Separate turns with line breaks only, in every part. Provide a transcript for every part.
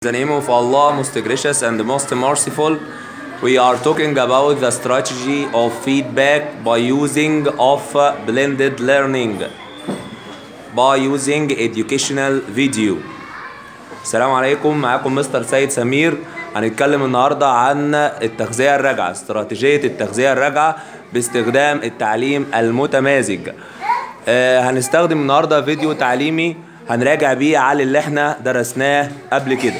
the name of Allah, most gracious and most merciful, we are talking about the strategy of feedback by using of blended learning by using educational video. السلام عليكم معاكم مستر سيد سمير هنتكلم النهارده عن التغذية الراجعة استراتيجية التغذية الراجعة باستخدام التعليم المتمازج آه هنستخدم النهارده فيديو تعليمي هنراجع بيه على اللي احنا درسناه قبل كده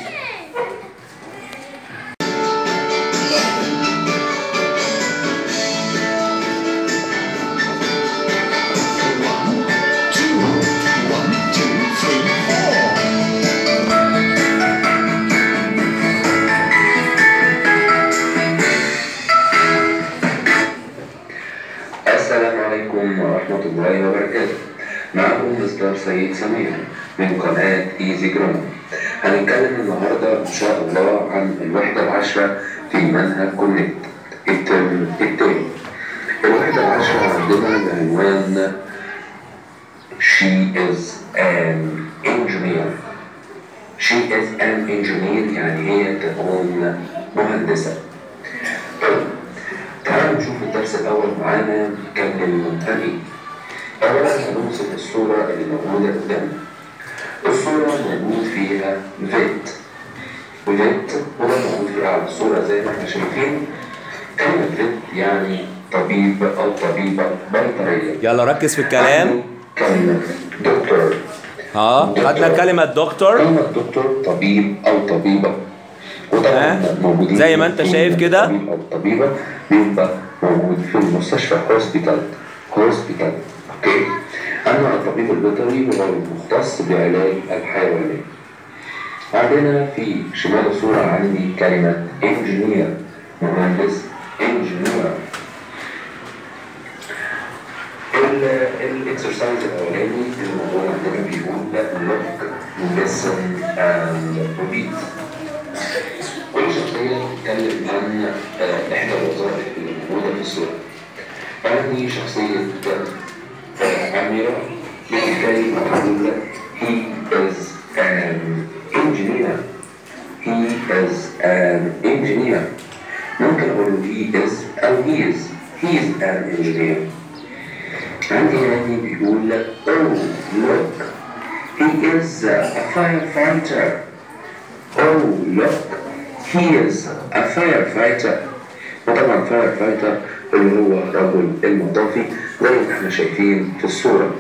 السلام عليكم ورحمة الله وبركاته معكم مستر سيد سمير من قناة ايزي جرامر هنتكلم النهاردة ان شاء الله عن الوحدة العشرة في منهج كونكت الترم التاني الوحدة العشرة عندنا بعنوان She is an engineer She is an engineer يعني هي تكون مهندسة طيب تعالوا نشوف الدرس الأول معانا بيتكلم عن إيه. أولا هنوصف الصورة اللي موجودة قدامنا. الصورة موجود فيها فيت. وفيت هو موجود فيها على الصورة زي ما احنا شايفين. كلمة فيت يعني طبيب أو طبيبة بيطرية.
يلا ركز في الكلام
كلمة دكتور.
اه خدنا كلمة دكتور
كلمة دكتور طبيب أو طبيبة وطبعا
ها؟
موجودين
زي ما انت
في
شايف كده.
طبيب أو طبيبة بيبقى موجود في المستشفى هوسبيتال هوسبيتال أوكي أما الطبيب البيطري هو المختص بعلاج الحيوانات عندنا في شمال الصورة عندي كلمة انجينير مهندس انجينير الاكسرسايز الاولاني الموضوع عندنا بيقول look listen and repeat كل شخصية بتتكلم عن آه، إحدى الوظائف اللي موجودة في الصورة. عندي شخصية آه، أميرة بتتكلم بتقول he is an engineer. He is an engineer. ممكن أقول he is أو he is. He is an engineer. عندي هاني بيقول oh look he is a firefighter. Oh look he is a firefighter وطبعا firefighter اللي هو رجل المطافي زي ما احنا شايفين في الصورة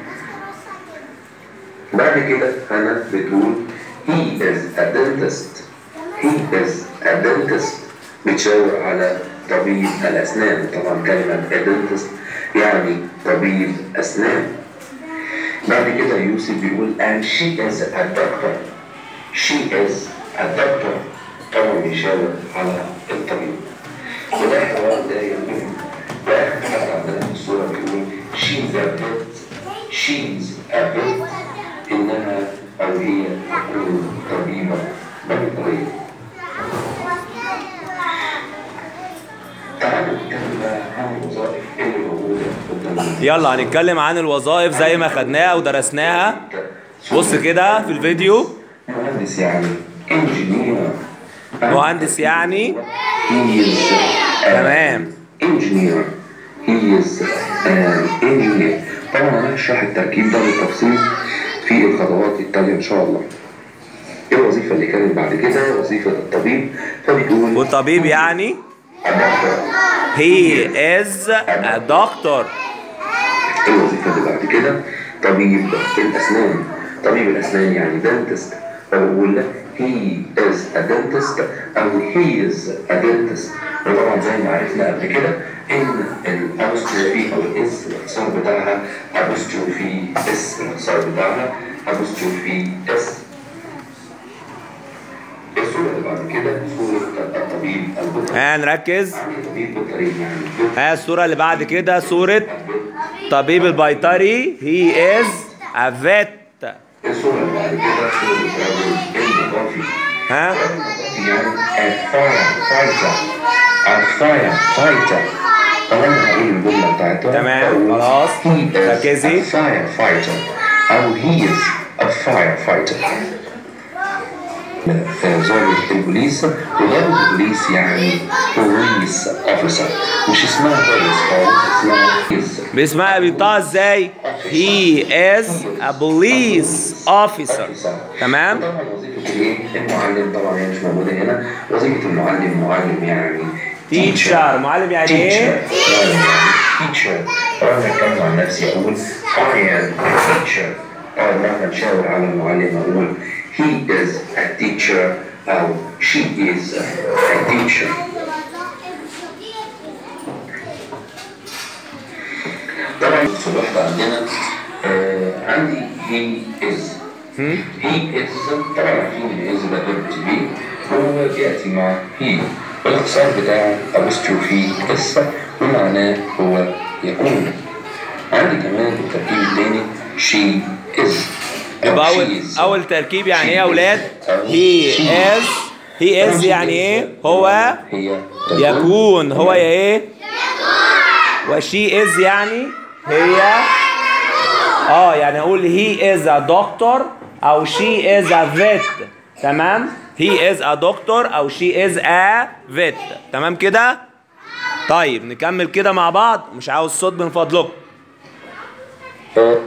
بعد كده أنا بتقول he is a dentist he is a dentist بتشاور على طبيب الأسنان طبعا كلمة a dentist يعني طبيب أسنان بعد كده يوسف بيقول and she is a doctor she is a doctor طبعا بيشاور على الطبيب وده حوار داير بينهم واخر حاجه عندنا في الصوره بيقول she's a vet she's a vet انها او هي تكون طبيبه بيطريه تعالوا نتكلم بقى عن الوظائف اللي موجوده قدامنا
يلا هنتكلم عن الوظائف زي ما خدناها ودرسناها بص كده في الفيديو
مهندس يعني انجينير
مهندس يعني
He is
تمام
engineer. He is an engineer. طبعا انا هشرح التركيب ده بالتفصيل في الخطوات التالية ان شاء الله. الوظيفة اللي كانت بعد كده وظيفة الطبيب فبيقول
والطبيب يعني
الدكتور.
he is a doctor
الوظيفة اللي بعد كده طبيب الأسنان. طبيب الأسنان يعني dentist. فبقول he is a dentist أو he is a dentist. وطبعا زي ما عرفنا قبل كده إن الأبوستروفي أو الإس الاختصار بتاعها أبوستروفي إس الاختصار بتاعها أبوستروفي إس. الصورة اللي بعد كده صورة الطبيب البيطري.
ها نركز
يعني طبيب بيطري يعني
ها الصورة اللي بعد كده صورة طبيب البيطري he is a vet
الصورة اللي بعد كده صورة رجل المطافي
ها
يعني a firefighter a firefighter طبعا هقول الجملة بتاعتها
تمام،
أقول
خلاص.
he is
ركزي.
a firefighter أو he is a firefighter ضابط البوليس وضابط البوليس يعني بوليس اوفيسر مش اسمها بوليس خالص اسمها بوليس
باسمها بينطقها ازاي he is a police officer تمام
طبعا وظيفة الايه؟ المعلم طبعا هي مش موجودة هنا وظيفة المعلم معلم يعني
teacher معلم يعني ايه
تيتشر طبعا هتكلم عن نفسي اقول I am a teacher او لما نشاور على المعلم اقول he is a teacher او she is a teacher طبعا في الوحدة عندنا آه عندي he is he is طبعا عارفين ان is ده verb to be هو بيأتي مع he والاختصار بتاعه apostrophe اس ومعناه هو يكون عندي كمان التركيب الثاني she is أو
يبقى
she
اول
is.
اول تركيب يعني ايه يا
She
اولاد
is. أو
he
she
is he is يعني ايه هو
هي
يكون هو يا ايه وشي از يعني هي اه يعني اقول he is a doctor او she is a vet تمام he is a doctor او she is a vet تمام كده طيب نكمل كده مع بعض مش عاوز صوت من فضلكم
آه،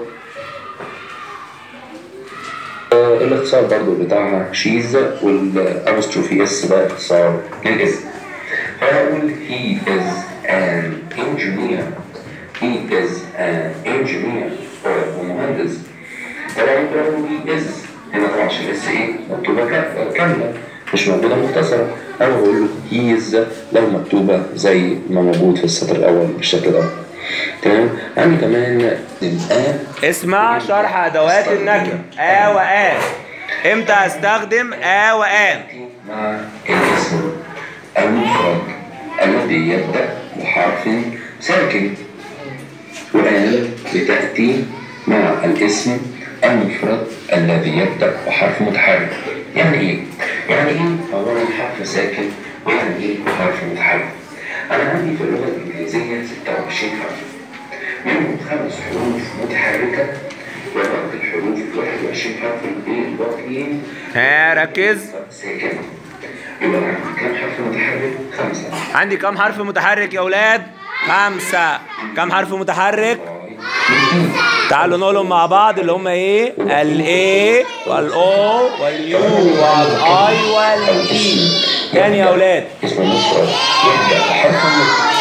آه، الاختصار برضو بتاعها شيز والابوستروفي اس ده اختصار للاسم فهقول he is an engineer he is an engineer هو مهندس طبعا برضو he is هنا طبعا عشان اس ايه مكتوبة كا- كاملة مش موجودة مختصرة أو أقول له he is لو مكتوبة زي ما موجود في السطر الأول بالشكل ده تمام عندي كمان الآن
اسمع شرح ادوات النكره ا وان امتى استخدم ا وان
مع الاسم المفرد الذي يبدأ بحرف ساكن وآن بتأتي مع الاسم المفرد الذي يبدأ بحرف متحرك يعني إيه؟ يعني إيه أولا حرف ساكن ويعني إيه حرف متحرك؟ أنا عندي في اللغة الإنجليزية 26 حرف منهم خمس حروف متحركة وباقي الحروف 21 حرف الباقيين
ها ركز
ساكنة يبقى عندي كم حرف متحرك؟ خمسة
عندي كم حرف متحرك يا اولاد خمسة كم حرف متحرك تعالوا نقولهم مع بعض اللي هم ايه الاي والاو واليو والاي والاي تاني يا اولاد
اسم المفرد يبدأ بحرف متحرك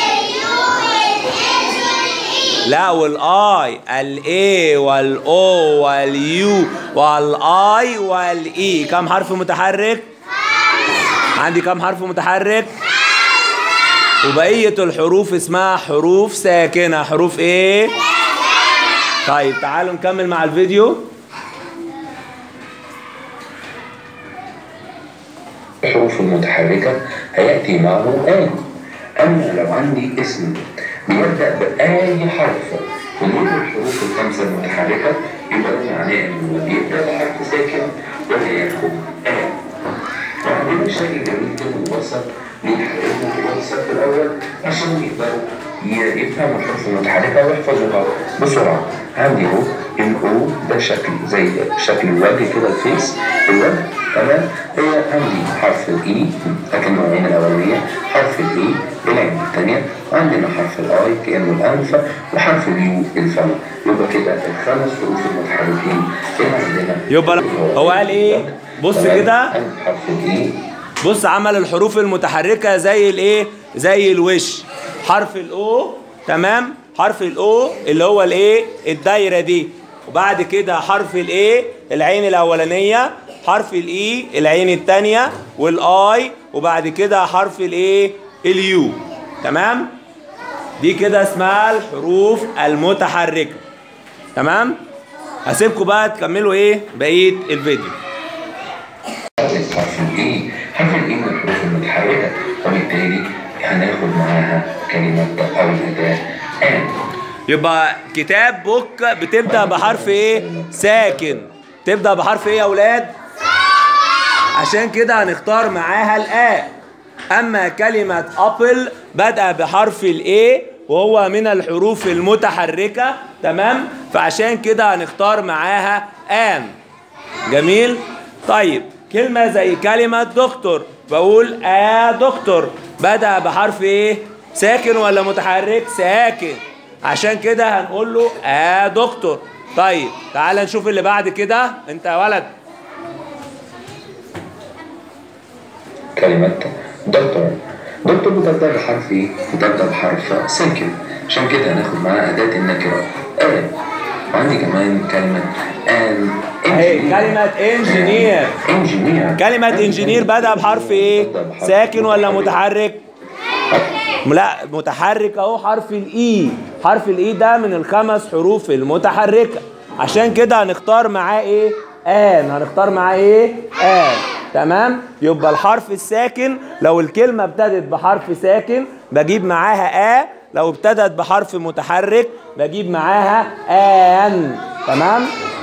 لا والاي الاي والاو واليو والاي والاي كم حرف متحرك عندي كم حرف متحرك وبقية الحروف اسمها حروف ساكنة حروف ايه طيب تعالوا نكمل مع الفيديو
الحروف المتحركة هيأتي معه آن أما لو عندي اسم بيبدأ بأي حرف من غير الحروف الخمسة المتحركة يبقى ده معناه إنه بيبدأ بحرف ساكن وهياخد آن وعندنا شكل جميل كده موثق بيحركوا في الصف الأول عشان يقدروا ي- يفهموا الحروف المتحركة ويحفظوها بسرعة عندي اهو الاو ده شكل زي شكل الوجه كده الفيس الوجه تمام هي عندي حرف الاي لكنه العين الاولانيه حرف الاي العين الثانيه وعندنا حرف الاي كانه الانف وحرف اليو الفم يبقى كده الخمس حروف المتحركين اللي عندنا
يبقى هو قال ايه بص
تمام؟
كده
عندي حرف الاي
بص عمل الحروف المتحركة زي الايه زي الوش حرف الاو تمام حرف الاو اللي هو الايه الدايرة دي وبعد كده حرف الايه العين الاولانية حرف الاي العين التانية والاي وبعد كده حرف الايه اليو تمام دي كده اسمها الحروف المتحركة تمام هسيبكم بقى تكملوا ايه بقية الفيديو
حرف الاي حرف الاي من الحروف المتحركة وبالتالي هناخد معاها كلمة أو الأداة and
يبقى كتاب بوك بتبدأ بحرف ايه؟ ساكن تبدأ بحرف ايه يا اولاد؟ عشان كده هنختار معاها الآ أما كلمة أبل بدأ بحرف الإيه وهو من الحروف المتحركة تمام؟ فعشان كده هنختار معاها آن جميل؟ طيب كلمة زي كلمة دكتور بقول آ دكتور بدأ بحرف ايه ساكن ولا متحرك ساكن عشان كده هنقول له آ دكتور طيب تعال نشوف اللي بعد كده انت يا ولد
كلمة دكتور دكتور بتبدأ بحرف ايه؟ بتبدأ بحرف ساكن عشان كده هناخد معاها أداة النكرة آن وعندي كمان كلمة آن
اهي كلمة انجينير
انجينير
كلمة انجينير بدأ بحرف ايه ساكن ولا متحرك لا متحرك اهو حرف الاي حرف الاي ده من الخمس حروف المتحركة عشان كده هنختار معاه ايه ان هنختار معاه ايه ان تمام يبقى الحرف الساكن لو الكلمة ابتدت بحرف ساكن بجيب معاها ا لو ابتدت بحرف متحرك بجيب معاها ان تمام